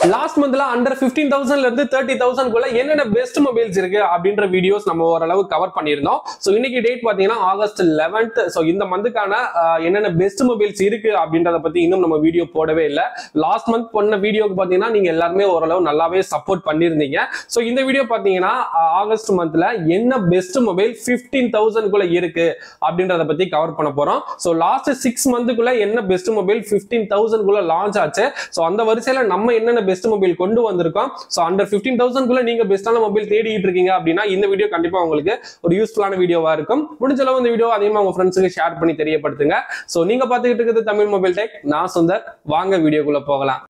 last மந்த்ல under fifteen தௌசண்ட்ல இருந்து thirty thousand குள்ள என்னென்ன பெஸ்ட் மொபைல்ஸ் இருக்கு அப்படின்ற வீடியோஸ் நம்ம ஓரளவு கவர் பண்ணியிருந்தோம் ஸோ இன்னைக்கு டேட் பாத்தீங்கன்னா ஆகஸ்ட் லெவன்த் ஸோ இந்த மந்த்துக்கான என்னென்ன பெஸ்ட் மொபைல்ஸ் இருக்கு அப்படின்றத பத்தி இன்னும் நம்ம வீடியோ போடவே இல்லை லாஸ்ட் மந்த் பண்ண வீடியோக்கு பாத்தீங்கன்னா நீங்க எல்லாருமே ஓரளவு நல்லாவே சப்போர்ட் பண்ணியிருந்தீங்க ஸோ இந்த வீடியோ பாத்தீங்கன்னா ஆஹ், ஆகஸ்ட் மந்த்ல என்ன பெஸ்ட் மொபைல் பிப்டீன் தௌசண்ட் குள்ள இருக்கு அப்படின்றத பத்தி கவர் பண்ண போறோம் ஸோ லாஸ்ட் சிக்ஸ் மந்த்துக்குள்ள என்ன பெஸ்ட் மொபைல் பிப்டீன் தௌசண்ட் குள்ள லான்ச் ஆச்சு ஸோ அந்த வரிசையில நம்ம என்னென்ன பெஸ்ட் மொபைல் கொண்டு வந்திருக்கோம் ஸோ அண்டர் பிப்டீன் தௌசண்ட் குள்ள நீங்க பெஸ்டான மொபைல் தேடிட்டு இருக்கீங்க அப்படின்னா இந்த வீடியோ கண்டிப்பா உங்களுக்கு ஒரு யூஸ்ஃபுல்லான வீடியோவா இருக்கும் முடிஞ்ச அளவு இந்த வீடியோ அதிகமாக உங்க ஃப்ரெண்ட்ஸுக்கு ஷேர் பண்ணி தெரியப்படுத்துங்க ஸோ நீங்க பார்த்துக்கிட்டு இருக்கிறது தமிழ் மொபைல் டெக் நான் சுந்தர் வாங்க வீடியோக்குள்ள போகலாம்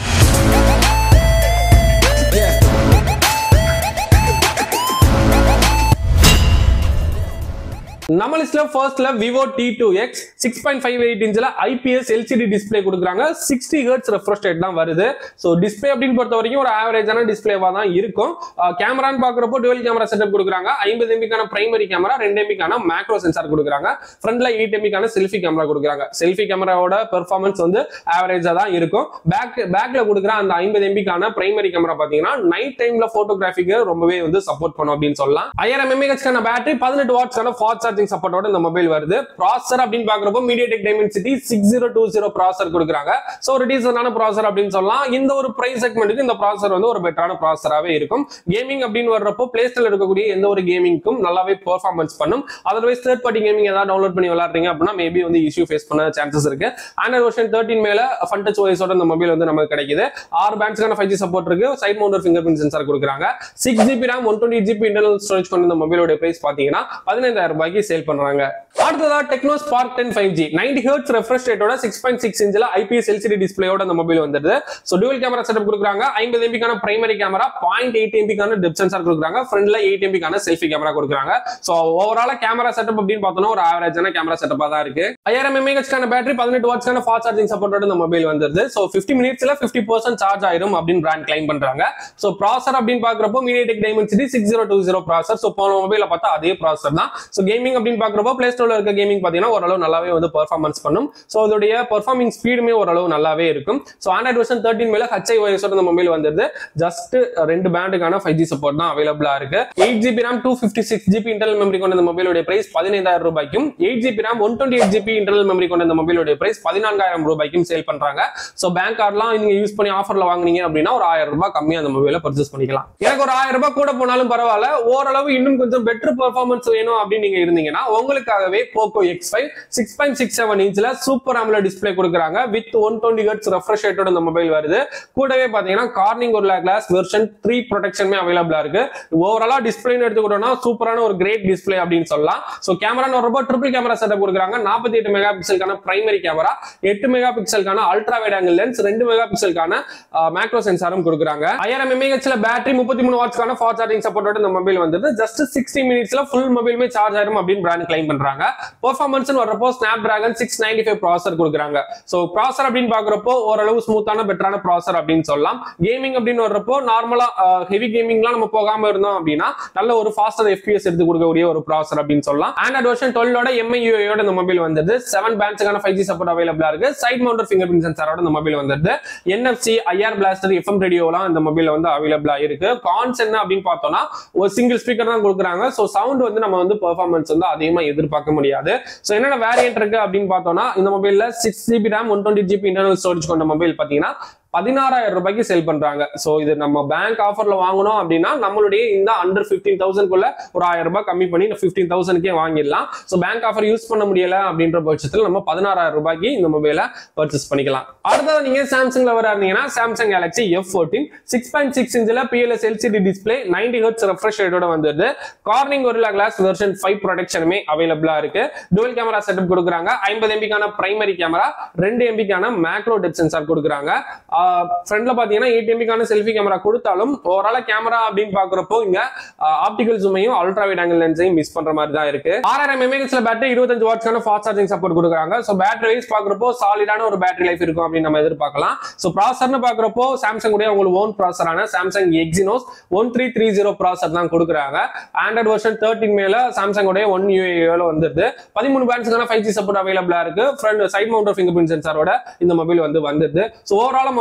நம்ம லிஸ்ட்ல ஃபர்ஸ்ட்ல Vivo T two X six point five eight இன்ச்சில் ஐபிஎஸ் எல்சிடி டிஸ்பிளே கொடுக்குறாங்க சிக்ஸ்டி ஹர்ட்ஸ் ரெஃப்ரெஷ் ரேட் தான் வருது ஸோ டிஸ்பிளே அப்படின்னு பொறுத்த வரைக்கும் ஒரு ஆவரேஜான டிஸ்பிளேவா தான் இருக்கும் கேமரான்னு பார்க்குறப்போ டுவெல் கேமரா செட்டப் கொடுக்குறாங்க ஐம்பது எம்பிக்கான பிரைமரி கேமரா ரெண்டு எம்பிக்கான மேக்ரோ சென்சார் கொடுக்குறாங்க ஃப்ரண்ட்ல எயிட் எம்பிக்கான செல்ஃபி கேமரா கொடுக்குறாங்க செல்ஃபி கேமராவோட பெர்ஃபார்மன்ஸ் வந்து ஆவரேஜா தான் இருக்கும் பேக் பேக்ல கொடுக்குற அந்த ஐம்பது எம்பிக்கான பிரைமரி கேமரா பாத்தீங்கன்னா நைட் டைம்ல போட்டோகிராஃபிக்கு ரொம்பவே வந்து சப்போர்ட் பண்ணும் அப்படின்னு சொல்லலாம் ஐயாயிரம் எம்ஏஹெச்க்கான பேட்டரி பதினெட்டு வாட்ஸ்க்கான ஃபாஸ்ட் சார்ஜிங் சப்போர்ட்டோட இந்த மொபைல் வருது ப்ராசர் அப்படின்னு பாக்குறப்போ MediaTek Dimensity six zero two zero processor கொடுக்குறாங்க ஸோ ஒரு டீசனான ப்ராசர் அப்படின்னு சொல்லலாம் இந்த ஒரு பிரைஸ் செக்மெண்ட்டுக்கு இந்த ப்ராசர் வந்து ஒரு பெட்டரான ப்ராசராகவே இருக்கும் கேமிங் அப்படின்னு வர்றப்போ பிளே ஸ்டோர்ல இருக்கக்கூடிய எந்த ஒரு கேமிங்க்கும் நல்லாவே பெர்ஃபார்மன்ஸ் பண்ணும் அதர்வைஸ் தேர்ட் பார்ட்டி கேமிங் ஏதாவது டவுன்லோட் பண்ணி விளாடுறீங்க அப்படின்னா மேபி வந்து இஷ்யூ ஃபேஸ் பண்ண சான்சஸ் இருக்கு ஆண்ட்ராய்ட் வெர்ஷன் தேர்ட்டின் மேல ஃபன் டச் ஓஎஸோட இந்த மொபைல் வந்து நமக்கு கிடைக்குது ஆறு பேண்ட்ஸ்க்கான ஃபைவ் ஜி சப்போர்ட் இருக்கு side mounted fingerprint sensor கொடுக்குறாங்க six GB RAM one twenty GB internal storage கொண்ட இந்த மொபைலோட பிரைஸ் பாத்தீங்கன்னா பதினைந்தாயிரம் ரூபாய்க்கு சேல் பண்றாங்க அடுத்ததா Tecno Spark ten five G ninety hertz refresh ரேட்டோட சிக்ஸ் பாயிண்ட் சிக்ஸ் இன்ச்சில் ஐபிஎஸ் எல்சிடி டிஸ்பிளேயோட அந்த மொபைல் வந்துருது ஸோ டுவல் கேமரா செட்டப் கொடுக்குறாங்க ஐம்பது எம்பிக்கான பிரைமரி கேமரா பாயிண்ட் எயிட் எம்பிக்கான டெப் சென்சார் கொடுக்குறாங்க ஃப்ரண்ட்ல எயிட் எம்பிக்கான செல்ஃபி கேமரா கொடுக்குறாங்க ஸோ ஓவரால கேமரா செட்டப் அப்படின்னு பார்த்தோம்னா ஒரு ஆவரேஜான கேமரா செட்டப்பா தான் இருக்கு ஐயாயிரம் எம்ஏஹெச்க்கான பேட்டரி பதினெட்டு வாட்ஸ்க்கான ஃபாஸ்ட் சார்ஜிங் சப்போர்ட்டோட இந்த மொபைல் வந்துருது ஸோ ஃபிஃப்டி மினிட்ஸ்ல ஃபிஃப்டி பர்சன்ட் சார்ஜ் ஆயிரும் அப்படின்னு பிராண்ட் கிளைம் பண்றாங்க ஸோ ப்ராசர் அப்படின்னு பாக்குறப்போ MediaTek Dimensity six zero two zero processor so போன மொபைல பார்த்தா அதே ப்ராசர் தான் ஸோ கேமிங் அப்படின்னு பாக்குறப்போ பிளே ஸ்டோர்ல இருக்க கேமிங் பார்த்தீங்கன்னா ஓரளவு நல்லாவே வந்து பெர்ஃபார்மன்ஸ் பண்ணும் ஸோ அதோடைய பெர்ஃபார்மிங் ஸ்பீடுமே ஓரளவு நல்லாவே இருக்கும் ஸோ ஆண்ட்ராய்ட் வெர்ஷன் தேர்ட்டின் மேல ஹச்ஐ ஓஎஸோட இந்த மொபைல் வந்துருது ஜஸ்ட் ரெண்டு பேண்டுக்கான ஃபைவ் ஜி சப்போர்ட் தான் அவைலபிளா இருக்கு eight GB RAM two fifty six GB internal memory கொண்ட இந்த மொபைலோட பிரைஸ் பதினைந்தாயிரம் ரூபாய்க்கும் eight GB RAM one twenty eight GB internal memory கொண்ட இந்த மொபைலோட பிரைஸ் பதினான்காயிரம் ரூபாய்க்கும் சேல் பண்றாங்க ஸோ பேங்க் கார்டெலாம் நீங்க யூஸ் பண்ணி ஆஃபர்ல வாங்குனீங்க அப்படின்னா ஒரு ஆயிரம் ரூபாய் கம்மியா அந்த மொபைலை பர்ச்சேஸ் பண்ணிக்கலாம் எனக்கு ஒரு ஆயிரம் ரூபாய் கூட போனாலும் பரவாயில்ல ஓரளவு இன்னும் கொஞ்சம் பெட்டர் பெர்ஃபார்மன்ஸ் வேணும் அப்படின்னு நீங்க இருந்தீங்கன்னா உங்களுக்காகவே Poco X five six point six seven இன்ச்ல சூப்பர் AMOLED டிஸ்பிளே கொடுக்குறாங்க with one twenty hertz refresh ரேட்டோட இந்த மொபைல் வருது கூடவே பாத்தீங்கன்னா கார்னிங் ஒரு கிளாஸ் வெர்ஷன் த்ரீ ப்ரொடெக்ஷனுமே அவைலபிளா இருக்கு ஓவராலா டிஸ்பிளேன்னு எடுத்துக்கிட்டோம்னா சூப்பரான ஒரு கிரேட் டிஸ்பிளே அப்படின்னு சொல்லலாம் ஸோ கேமரா ரொம்ப ட்ரிபிள் கேமரா செட்டப் கொடுக்குறாங்க நாற்பத்தி எட்டு மெகா பிக்சலுக்கான பிரைமரி கேமரா எட்டு மெகா பிக்சலுக்கான அல்ட்ரா வைட் ஆங்கிள் லென்ஸ் ரெண்டு மெகா பிக்சலுக்கான மேக்ரோ சென்சாரும் கொடுக்குறாங்க ஐயாயிரம் எம்ஏஹெச்ல பேட்டரி முப்பத்தி மூணு வாட்ஸ்க்கான ஃபாஸ்ட் சார்ஜிங் சப்போர்ட்டோட இந்த மொபைல் வந்து ஜஸ்ட் சிக்ஸ்டி மினிட்ஸ்ல ஃபுல் மொபைலுமே சார்ஜ் ஆயிரும் அப்படின்னு பிராண்ட் கிளைம் பண்றாங்க பெர்ஃபார்மன்ஸ் வர்றப்போ Snapdragon six ninety five processor கொடுக்குறாங்க ஸோ ப்ராசர் அப்படின்னு பாக்குறப்போ ஓரளவு ஸ்மூத்தான பெட்டரான ப்ராசர் அப்படின்னு சொல்லலாம் கேமிங் அப்படின்னு வர்றப்போ நார்மலா ஹெவி கேமிங்லாம் நம்ம போகாம இருந்தோம் அப்படின்னா நல்ல ஒரு ஃபாஸ்டர் எஃபிஎஸ் எடுத்து கொடுக்கக்கூடிய ஒரு ப்ராசர் அப்படின்னு சொல்லலாம் ஆண்ட்ராய்ட் வெர்ஷன் டுவெல்லோட எம்ஐயூயோட இந்த மொபைல் வந்துருது செவன் பேண்ட்ஸுக்கான ஃபைவ் ஜி சப்போர்ட் அவைலபிளா இருக்கு சைட் மவுண்டர் ஃபிங்கர் பிரிண்ட் சென்சாரோட இந்த மொபைல் வந்துருது என்எஃப்சி ஐஆர் பிளாஸ்டர் எஃப்எம் ரேடியோலாம் இந்த மொபைல் வந்து அவைலபிளா இருக்கு கான்ஸ் என்ன அப்படின்னு பார்த்தோம்னா ஒரு சிங்கிள் ஸ்பீக்கர் தான் கொடுக்குறாங்க ஸோ சவுண்ட் வந்து நம்ம வந்து பெர்ஃபார்மன்ஸ் வந்து அதிகமா எதிர்பார்க்க முடியாது ஸோ என்னென்ன வேரியன்ட் இருக்கு அப்படின்னு பார்த்தோம்னா இந்த மொபைல்ல six GB RAM one twenty GB internal storage கொண்ட மொபைல் பார்த்தீங்கன்னா பதினாறாயிரம் ரூபாய்க்கு சேல் பண்றாங்க ஸோ இது நம்ம பேங்க் ஆஃபர்ல வாங்கணும் அப்படின்னா நம்மளுடைய இந்த அண்டர் பிப்டீன் தௌசண்ட்குள்ள ஒரு ஆயிரம் ரூபாய் கம்மி பண்ணி பிப்டீன் தௌசண்ட்க்கே வாங்கிடலாம் ஸோ பேங்க் ஆஃபர் யூஸ் பண்ண முடியல அப்படின்ற பட்சத்தில் நம்ம பதினாறாயிரம் ரூபாய்க்கு இந்த மொபைலை பர்ச்சேஸ் பண்ணிக்கலாம் அடுத்தது நீங்க சாம்சங்ல வர இருந்தீங்கன்னா Samsung Galaxy F fourteen six point six இன்ச்சில் PLS LCD display ninety hertz refresh ரேட்டோட வந்துருது Corning Gorilla Glass version five ப்ரொடெக்ஷனுமே அவைலபிளா இருக்கு டுவல் கேமரா செட்டப் கொடுக்குறாங்க ஐம்பது எம்பிக்கான பிரைமரி கேமரா ரெண்டு எம்பிக்கான மேக்ரோ டெப் சென்சார் கொடுக்குறாங்க ஃப்ரண்ட்ல பாத்தீங்கன்னா எயிட் எம்பிக்கான செல்ஃபி கேமரா கொடுத்தாலும் ஓவரால கேமரா அப்படின்னு பாக்குறப்போ இங்க ஆப்டிகல் ஜூமையும் அல்ட்ரா வைட் ஆங்கிள் லென்ஸையும் மிஸ் பண்ற மாதிரி தான் இருக்கு ஆறாயிரம் எம்ஏஹெச்ல பேட்டரி இருபத்தஞ்சு வாட்ஸ்க்கான ஃபாஸ்ட் சார்ஜிங் சப்போர்ட் கொடுக்குறாங்க ஸோ பேட்டரி வைஸ் பாக்குறப்போ சாலிடான ஒரு பேட்டரி லைஃப் இருக்கும் அப்படின்னு நம்ம எதிர்பார்க்கலாம் ஸோ ப்ராசர்னு பாக்குறப்போ சாம்சங் உடைய உங்களுக்கு ஓன் ப்ராசரான Samsung Exynos one three three zero processor தான் கொடுக்குறாங்க ஆண்ட்ராய்ட் வெர்ஷன் தேர்ட்டின் மேல சாம்சங் உடைய ஒன் யூஏல வந்துருது பதிமூணு பேண்ட்ஸ்க்கான ஃபைவ் ஜி சப்போர்ட் அவைலபிளா இருக்கு front side mounted fingerprint சென்சாரோட இந்த மொபைல் வந்து வந்துருது ஸோ ஓவரால மொபைல்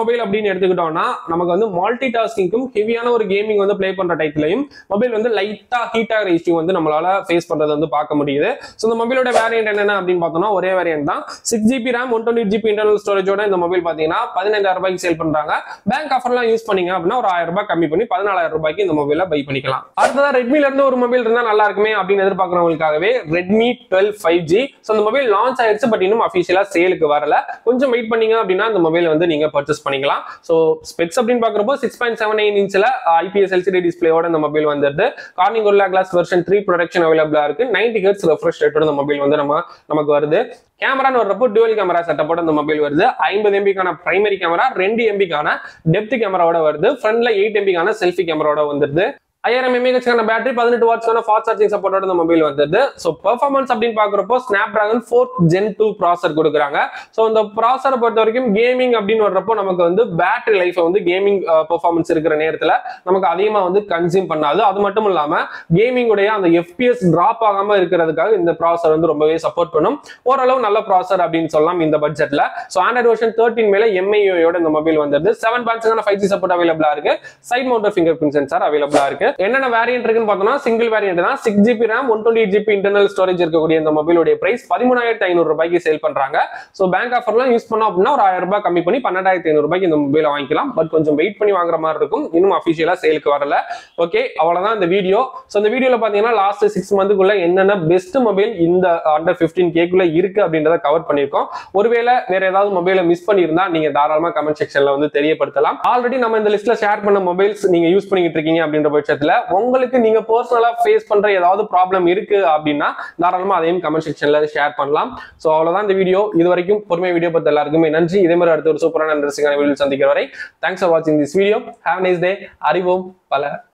மொபைல் அப்படின்னு எடுத்துக்கிட்டோம்னா நமக்கு வந்து மல்டி டாஸ்கிங்க்கும் ஹெவியான ஒரு கேமிங் வந்து ப்ளே பண்ற டைப்லையும் மொபைல் வந்து லைட்டா ஹீட் ஆகிற இஷ்யூ வந்து நம்மளால ஃபேஸ் பண்றது வந்து பார்க்க முடியுது ஸோ இந்த மொபைலோட வேரியன்ட் என்னென்ன அப்படின்னு பார்த்தோம்னா ஒரே வேரியன்ட் தான் six GB RAM one twenty GB internal ஸ்டோரேஜோட இந்த மொபைல் பார்த்தீங்கன்னா பதினைந்தாயிரம் ரூபாய்க்கு சேல் பண்றாங்க பேங்க் ஆஃபர்லாம் யூஸ் பண்ணீங்க அப்படின்னா ஒரு ஆயிரம் ரூபாய் கம்மி பண்ணி பதினாலாயிரம் ரூபாய்க்கு இந்த மொபைல பை பண்ணிக்கலாம் அடுத்ததா ரெட்மில இருந்து ஒரு மொபைல் இருந்தா நல்லா இருக்குமே அப்படின்னு எதிர்பார்க்கறவங்களுக்காகவே Redmi twelve five G so இந்த மொபைல் லான்ச் ஆயிடுச்சு பட் இன்னும் அஃபிஷியலா சேலுக்கு வரல கொஞ்சம் வெயிட் பண்ணீங்க அப்படின்னா இந்த மொபைல் வந்து நீங்க பர்ச்சேஸ் பண்ணிக்கலாம் ஸோ ஸ்பெக்ஸ் அப்படின்னு பார்க்குறப்போ சிக்ஸ் பாயிண்ட் செவன் நைன் இன்ச்சில் ஐபிஎஸ் எல்சிடி டிஸ்பிளேயோட இந்த மொபைல் வந்துருது கார்னிங் ஒரு கிளாஸ் வெர்ஷன் த்ரீ ப்ரொடக்ஷன் அவைலபிளா இருக்கு நைன்டி ஹெர்ட்ஸ் ரெஃப்ரெஷ் ரேட்டோட இந்த மொபைல் வந்து நம்ம நமக்கு வருது கேமரான்னு வர்றப்போ டுவல் கேமரா செட்டப்போட இந்த மொபைல் வருது ஐம்பது எம்பிக்கான பிரைமரி கேமரா ரெண்டு எம்பிக்கான டெப்த் கேமராவோட வருது ஃப்ரண்ட்ல எயிட் எம்பிக்கான செல்ஃபி கேமராவோட வந்துருது ஐயாயிரம் எம்ஏஹெச்க்கான பேட்டரி பதினெட்டு வாட்ஸ்க்கான ஃபாஸ்ட் சார்ஜிங் சப்போர்ட்டோட இந்த மொபைல் வந்தது ஸோ பெர்ஃபார்மன்ஸ் அப்படின்னு பார்க்குறப்போ Snapdragon fourth gen two processor கொடுக்குறாங்க ஸோ இந்த ப்ராசரை பொறுத்த வரைக்கும் கேமிங் அப்படின்னு வர்றப்போ நமக்கு வந்து பேட்டரி லைஃப் வந்து கேமிங் பெர்ஃபார்மன்ஸ் இருக்கிற நேரத்தில் நமக்கு அதிகமாக வந்து கன்சியூம் பண்ணாது அது மட்டும் இல்லாமல் கேமிங்குடைய அந்த எஃபிஎஸ் டிராப் ஆகாமல் இருக்கிறதுக்காக இந்த ப்ராசர் வந்து ரொம்பவே சப்போர்ட் பண்ணும் ஓரளவு நல்ல ப்ராசர் அப்படின்னு சொல்லலாம் இந்த பட்ஜெட்ல ஸோ ஆண்ட்ராய்ட் வெர்ஷன் தேர்ட்டின் மேல எம்ஐயோட இந்த மொபைல் வந்துருது செவன் பாயிண்ட்ஸ்க்கான ஃபைவ் ஜி சப்போர்ட் அவைலபிளா இருக்கு side mounted fingerprint sensor அவைலபிளா இருக்கு என்னென்ன வேரியன்ட் இருக்குன்னு பார்த்தோம்னா சிங்கிள் வேரியன்ட் தான் six GB RAM one twenty GB internal storage இருக்கக்கூடிய இந்த மொபைலுடைய பிரைஸ் பதிமூணாயிரத்தி ஐநூறு ரூபாய்க்கு சேல் பண்றாங்க ஸோ பேங்க் ஆஃபர்லாம் யூஸ் பண்ணோம் அப்படின்னா ஒரு ஆயிரம் ரூபாய் கம்மி பண்ணி பன்னெண்டாயிரத்தி ஐநூறு ரூபாய்க்கு இந்த மொபைலை வாங்கிக்கலாம் பட் கொஞ்சம் வெயிட் பண்ணி வாங்குற மாதிரி இருக்கும் இன்னும் அஃபிஷியலா சேலுக்கு வரல ஓகே அவ்வளவுதான் இந்த வீடியோ ஸோ இந்த வீடியோல பாத்தீங்கன்னா லாஸ்ட் சிக்ஸ் மந்த்துக்குள்ள என்னென்ன பெஸ்ட் மொபைல் இந்த அண்டர் பிப்டீன் கேக்குள்ள இருக்கு அப்படின்றத கவர் பண்ணியிருக்கோம் ஒருவேளை வேற ஏதாவது மொபைலை மிஸ் பண்ணியிருந்தா நீங்க தாராளமா கமெண்ட் செக்ஷன்ல வந்து தெரியப்படுத்தலாம் ஆல்ரெடி நம்ம இந்த லிஸ்ட்ல ஷேர் பண்ண மொபைல்ஸ் நீங்க யூஸ் பண்ணிட்டு இருக்கீங்க அப்படின்ற பட்சத்துல உங்களுக்கு நீங்க பர்சனலா ஃபேஸ் பண்ற ஏதாவது ப்ராப்ளம் இருக்கு அப்படின்னா தாராளமா அதையும் கமெண்ட் செக்ஷன்ல ஷேர் பண்ணலாம் ஸோ அவ்வளவுதான் இந்த வீடியோ இது வரைக்கும் பொறுமை வீடியோ பார்த்த எல்லாருக்குமே நன்றி இதே மாதிரி அடுத்த ஒரு சூப்பரான இன்ட்ரெஸ்டிங்கான வீடியோ சந்திக்கிற வரை தேங்க்ஸ் ஃபார் வாட்சிங் this video have nice day அறிவோம் பல